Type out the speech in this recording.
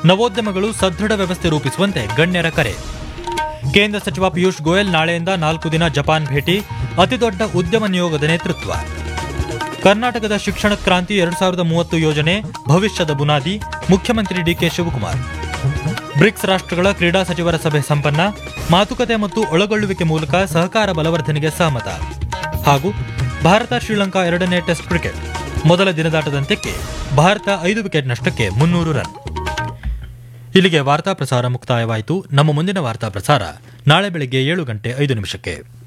ನವೋದ್ಯಮಗಳು ಸದೃಢ ವ್ಯವಸ್ಥೆ ರೂಪಿಸುವಂತೆ ಗಣ್ಯರ ಕರೆ ಕೇಂದ್ರ ಸಚಿವ ಪಿಯೂಷ್ ಗೋಯಲ್ ನಾಳೆಯಿಂದ ನಾಲ್ಕು ದಿನ ಜಪಾನ್ ಭೇಟಿ ಅತಿದೊಡ್ಡ ಉದ್ಯಮ ನಿಯೋಗದ ನೇತೃತ್ವ ಕರ್ನಾಟಕದ ಶಿಕ್ಷಣ ಕ್ರಾಂತಿ ಎರಡ್ ಸಾವಿರದ ಮೂವತ್ತು ಯೋಜನೆ ಭವಿಷ್ಯದ ಬುನಾದಿ ಮುಖ್ಯಮಂತ್ರಿ ಡಿಕೆ ಶಿವಕುಮಾರ್ ಬ್ರಿಕ್ಸ್ ರಾಷ್ಟ್ರಗಳ ಕ್ರೀಡಾ ಸಚಿವರ ಸಭೆ ಸಂಪನ್ನ ಮಾತುಕತೆ ಮತ್ತು ಒಳಗೊಳ್ಳುವಿಕೆ ಮೂಲಕ ಸಹಕಾರ ಬಲವರ್ಧನೆಗೆ ಸಹಮತ ಹಾಗೂ ಭಾರತ ಶ್ರೀಲಂಕಾ ಎರಡನೇ ಟೆಸ್ಟ್ ಕ್ರಿಕೆಟ್ ಮೊದಲ ದಿನದಾಟದಂತ್ಯಕ್ಕೆ ಭಾರತ ಐದು ವಿಕೆಟ್ ನಷ್ಟಕ್ಕೆ ಮುನ್ನೂರು ರನ್ ಇಲ್ಲಿಗೆ ವಾರ್ತಾ ಪ್ರಸಾರ ಮುಕ್ತಾಯವಾಯಿತು ನಮ್ಮ ಮುಂದಿನ ವಾರ್ತಾ ಪ್ರಸಾರ ನಾಳೆ ಬೆಳಗ್ಗೆ ಏಳು ಗಂಟೆ ಐದು ನಿಮಿಷಕ್ಕೆ